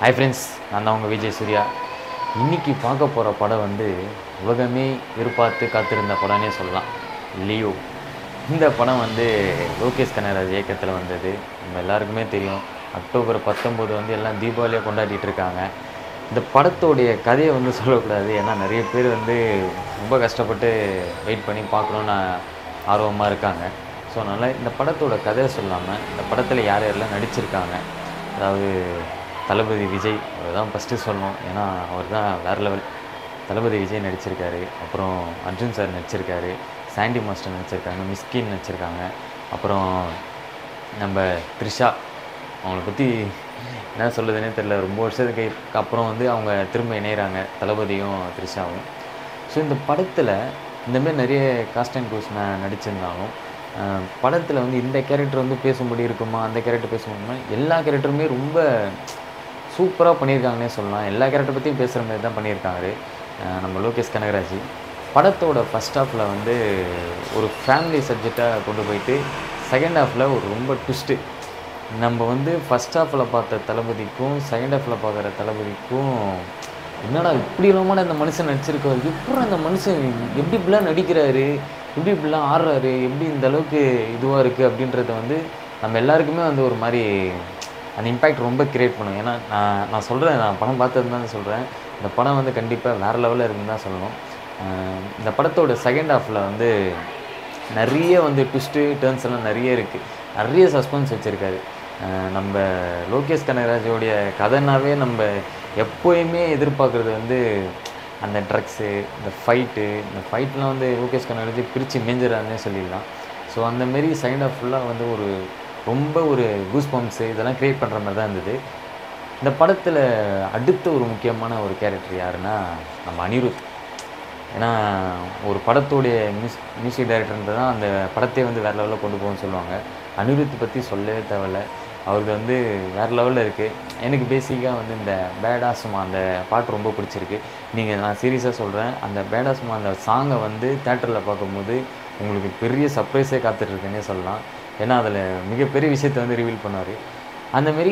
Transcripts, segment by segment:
hi friends நான் தான் உங்கள் விஜய் சூர்யா இன்னைக்கு பார்க்க போகிற படம் வந்து உலகமே எதிர்பார்த்து காத்திருந்த படம்னே சொல்லலாம் லியோ இந்த படம் வந்து லோகேஷ் கனகராஜ் இயக்கத்தில் வந்தது நம்ம எல்லாருக்குமே தெரியும் அக்டோபர் பத்தொம்போது வந்து எல்லாம் தீபாவளியாக கொண்டாடிட்டு இருக்காங்க இந்த படத்தோடைய கதையை வந்து சொல்லக்கூடாது ஏன்னா நிறைய பேர் வந்து ரொம்ப கஷ்டப்பட்டு வெயிட் பண்ணி பார்க்கணுன்னு ஆர்வமாக இருக்காங்க ஸோ அதனால் இந்த படத்தோட கதையை சொல்லாமல் இந்த படத்தில் யார் யாரெல்லாம் நடிச்சிருக்காங்க அதாவது தளபதி விஜய் அவர் தான் ஃபஸ்ட்டு சொல்லணும் ஏன்னா அவர் தான் வேறு லெவல் தளபதி விஜய் நடிச்சிருக்காரு அப்புறம் அர்ஜுன் சார் நடிச்சிருக்காரு சாண்டி மாஸ்டர் நடிச்சிருக்காங்க மிஸ்கின் நடிச்சிருக்காங்க அப்புறம் நம்ம த்ரிஷா அவங்கள பற்றி என்ன சொல்லுதுன்னே தெரில ரொம்ப வருஷத்துக்கு அப்புறம் வந்து அவங்க திரும்ப இணையிறாங்க தளபதியும் த்ரிஷாவும் ஸோ இந்த படத்தில் இந்தமாரி நிறைய காஸ்ட் அண்ட் கோஸ் நடிச்சிருந்தாலும் படத்தில் வந்து இந்த கேரக்டர் வந்து பேசும்படி இருக்குமா அந்த கேரக்டர் பேசும்போது எல்லா கேரக்டருமே ரொம்ப சூப்பராக பண்ணியிருக்காங்கன்னே சொல்லலாம் எல்லா கேரக்டர் பற்றியும் பேசுகிற மாதிரி தான் பண்ணியிருக்காரு அஹ் நம்ம லோகேஷ் கனகராஜ் படத்தோட ஃபஸ்ட் ஹாஃபில் வந்து ஒரு ஃபேமிலி சப்ஜெக்டாக கொண்டு போயிட்டு செகண்ட் ஹாஃபில் ஒரு ரொம்ப ட்விஸ்ட்டு நம்ம வந்து ஃபஸ்ட் ஹாஃபில் பார்த்த தளபதிக்கும் செகண்ட் ஹாஃபில் பார்க்குற தளபதிக்கும் என்னடா இப்படி இல்லாமல் இந்த மனுஷன் நடிச்சிருக்காரு எப்படி அந்த மனுஷன் எப்படி இப்படிலாம் நடிக்கிறாரு எப்படி இப்படிலாம் ஆடுறாரு எப்படி இந்த அளவுக்கு இதுவாக இருக்குது அப்படின்றத வந்து நம்ம எல்லாருக்குமே வந்து ஒரு மாதிரி அந்த இம்பேக்ட் ரொம்ப கிரியேட் பண்ணும் ஏன்னா நான் நான் சொல்கிறேன் நான் படம் பார்த்தது தான் சொல்கிறேன் இந்த படம் வந்து கண்டிப்பாக வேறு லெவலில் இருக்குன்னு தான் சொல்லணும் அஹ் இந்த படத்தோட செகண்ட் ஹாஃபில் வந்து நிறைய வந்து ட்விஸ்ட்டு டேர்ன்ஸ் எல்லாம் நிறைய இருக்குது நிறைய சஸ்பென்ஸ் வச்சுருக்காரு அஹ் நம்ம லோகேஷ் கனகராஜோடைய கதைனாவே நம்ம எப்போயுமே எதிர்பார்க்குறது வந்து அந்த ட்ரக்ஸு இந்த ஃபைட்டு இந்த ஃபைட்லாம் வந்து லோகேஷ் கனகராஜ் பிரித்து மேஞ்சிடறாருன்னே சொல்லிடலாம் ஸோ அந்த மாரி செகண்ட் ஹாஃப் ஃபுல்லாக வந்து ஒரு ரொம்ப ஒரு கூஸ் பம்ப்ஸு இதெல்லாம் க்ரியேட் பண்ணுற மாதிரி தான் இருந்தது இந்த படத்தில் அடுத்த ஒரு முக்கியமான ஒரு கேரக்டர் யாருன்னா நம்ம அனிருத் ஏன்னா ஒரு படத்தோடைய மியூஸ் மியூசிக் டைரக்டர்ன்றது தான் அந்த படத்தையே வந்து வேறு லெவலில் கொண்டு போகும்னு சொல்லுவாங்க அனிருத் பற்றி சொல்லவே தேவையில்ல அவருக்கு வந்து வேறு லெவலில் இருக்குது எனக்கு பேசிக்காக வந்து இந்த பேடாசுமா அந்த பாட்டு ரொம்ப பிடிச்சிருக்கு நீங்கள் நான் சீரியஸாக சொல்கிறேன் அந்த பேடாசுமா அந்த சாங்கை வந்து தேட்டரில் பார்க்கும்போது உங்களுக்கு பெரிய சர்ப்ரைஸே காத்துட்ருக்குன்னே சொல்லலாம் ஏன்னா அதில் மிகப்பெரிய விஷயத்தை வந்து ரிவீல் பண்ணார் அந்தமாரி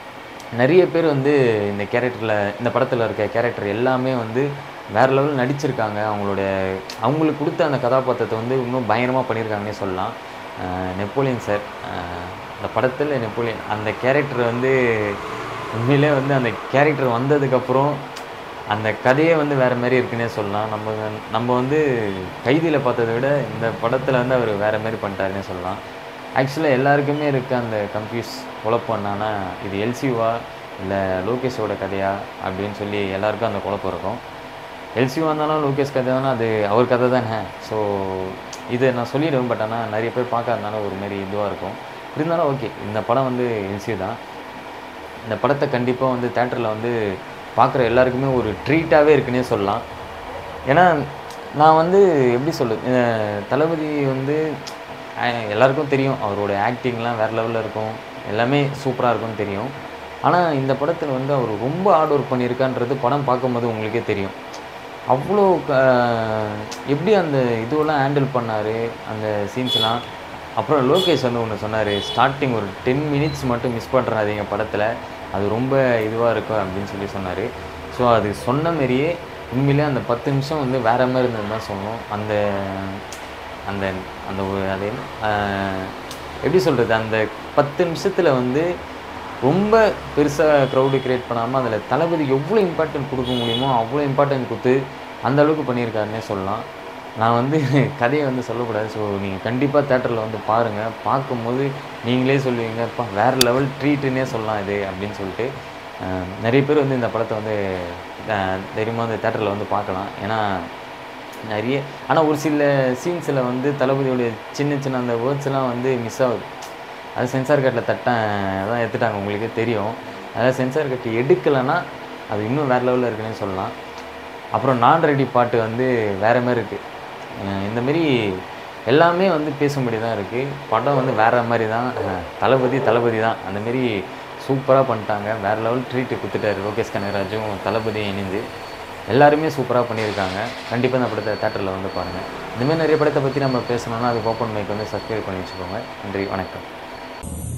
நிறைய பேர் வந்து இந்த கேரக்டரில் இந்த படத்தில் இருக்க கேரக்டர் எல்லாமே வந்து வேறு லெவலில் நடிச்சிருக்காங்க அவங்களோட அவங்களுக்கு கொடுத்த அந்த கதாபாத்திரத்தை வந்து இன்னும் பயங்கரமாக பண்ணியிருக்காங்கன்னே சொல்லலாம் அஹ் நெப்போலியன் சார் அஹ் அந்த படத்தில் நெப்போலியன் அந்த கேரக்டர் வந்து உண்மையிலே வந்து அந்த கேரக்டர் வந்ததுக்கப்புறம் அந்த கதையே வந்து வேறு மாதிரி இருக்குன்னே சொல்லலாம் நம்ம நம்ம வந்து கைதியில் பார்த்ததை விட இந்த படத்தில் வந்து அவர் வேறு மாதிரி பண்ணிட்டாருன்னே சொல்லலாம் ஆக்சுவலாக எல்லாருக்குமே இருக்க அந்த கன்ஃபியூஸ் குழப்பம் என்னன்னா இது எல்சிவா இல்லை லோகேஷோட கதையா அப்படின்னு சொல்லி எல்லாருக்கும் அந்த குழப்பம் இருக்கும் எல்சிவா இருந்தாலும் லோகேஷ் கதை தானே அது அவர் கதை தானே ஸோ இதை நான் சொல்லிடுவேன் பட் ஆனால் நிறைய பேர் பார்க்காதனால ஒரு மாதிரி இதுவாக இருக்கும் இருந்தாலும் ஓகே இந்த படம் வந்து எல்சி தான் இந்த படத்தை கண்டிப்பாக வந்து தேட்டரில் வந்து பார்க்குற எல்லாருக்குமே ஒரு ட்ரீட்டாகவே இருக்குன்னே சொல்லலாம் ஏன்னா நான் வந்து எப்படி சொல்லுது தளபதி வந்து அஹ், எல்லாருக்கும் தெரியும் அவரோட ஆக்டிங்லாம் வேறு லெவலில் இருக்கும் எல்லாமே சூப்பராக இருக்கும்னு தெரியும் ஆனால் இந்த படத்தில் வந்து அவர் ரொம்ப ஹார்ட் ஒர்க் பண்ணியிருக்கான்றது படம் பார்க்கும்போது உங்களுக்கே தெரியும் அவ்வளோ க- எப்படி அந்த இதுவெல்லாம் ஹேண்டில் பண்ணார் அந்த சீன்ஸ்லாம் அப்புறம் லோகேஷ் வந்து ஒன்று சொன்னார் ஸ்டார்டிங் ஒரு டென் மினிட்ஸ் மட்டும் மிஸ் பண்ணுறாதீங்க படத்தில் அது ரொம்ப இதுவாக இருக்கும் அப்படின்னு சொல்லி சொன்னார் ஸோ அது சொன்ன மாரியே உண்மையிலே அந்த பத்து நிமிஷம் வந்து வேறு மாதிரி இருந்தது தான் சொல்லணும் அந்த அந்த அந்த ஒரு அது என்ன, ஆஹ், எப்படி சொல்கிறது அந்த பத்து நிமிஷத்தில் வந்து ரொம்ப பெருசாக க்ரௌடு கிரியேட் பண்ணாமல் அதில் தளபதி எவ்வளோ இம்பார்ட்டன்ட் கொடுக்க முடியுமோ அவ்வளோ இம்பார்ட்டன்ட் கொடுத்து அந்த அளவுக்கு பண்ணியிருக்காருன்னே சொல்லலாம் நான் வந்து கதையை வந்து சொல்லக்கூடாது ஸோ நீங்கள் கண்டிப்பாக தேட்டரில் வந்து பாருங்கள் பார்க்கும்போது நீங்களே சொல்லுவீங்க அப்பா வேறு லெவல் ட்ரீட்டுன்னே சொல்லலாம் இது அப்படின்னு சொல்லிட்டு அஹ், நிறைய பேர் வந்து இந்த படத்தை வந்து அஹ், தைரியமாக வந்து தேட்டரில் வந்து பார்க்கலாம் ஏன்னா நிறைய ஆனால் ஒரு சில சீன்ஸில் வந்து தளபதியோடைய சின்ன சின்ன அந்த வேர்ட்ஸ் எல்லாம் வந்து மிஸ் ஆகுது அது சென்சார் கட்டில் தட்ட தான் எடுத்துட்டாங்க உங்களுக்கே தெரியும் அதாவது சென்சார் கட்டு எடுக்கலைன்னா அது இன்னும் வேறு லெவலில் இருக்குன்னே சொல்லலாம் அப்புறம் நான் ரெடி பாட்டு வந்து வேறு மாதிரி இருக்குது இந்த மாரி எல்லாமே வந்து பேசும்படி தான் இருக்குது படம் வந்து வேறு மாதிரி தான் அஹ், தளபதி தளபதி தான் அந்த மாரி சூப்பராக பண்ணிட்டாங்க வேறு லெவல் ட்ரீட் கொடுத்துட்டாரு லோகேஷ் கனகராஜும் தளபதியும் இணைந்து எல்லாருமே சூப்பராக பண்ணியிருக்காங்க கண்டிப்பாக இந்த படத்தை தேட்டரில் வந்து பாருங்கள் இந்தமாரி நிறைய படத்தை பற்றி நம்ம பேசணும்னா அதுக்கு ஓப்பன் மைக் வந்து சப்ஸ்கிரைப் பண்ணி வச்சுக்கோங்க நன்றி வணக்கம்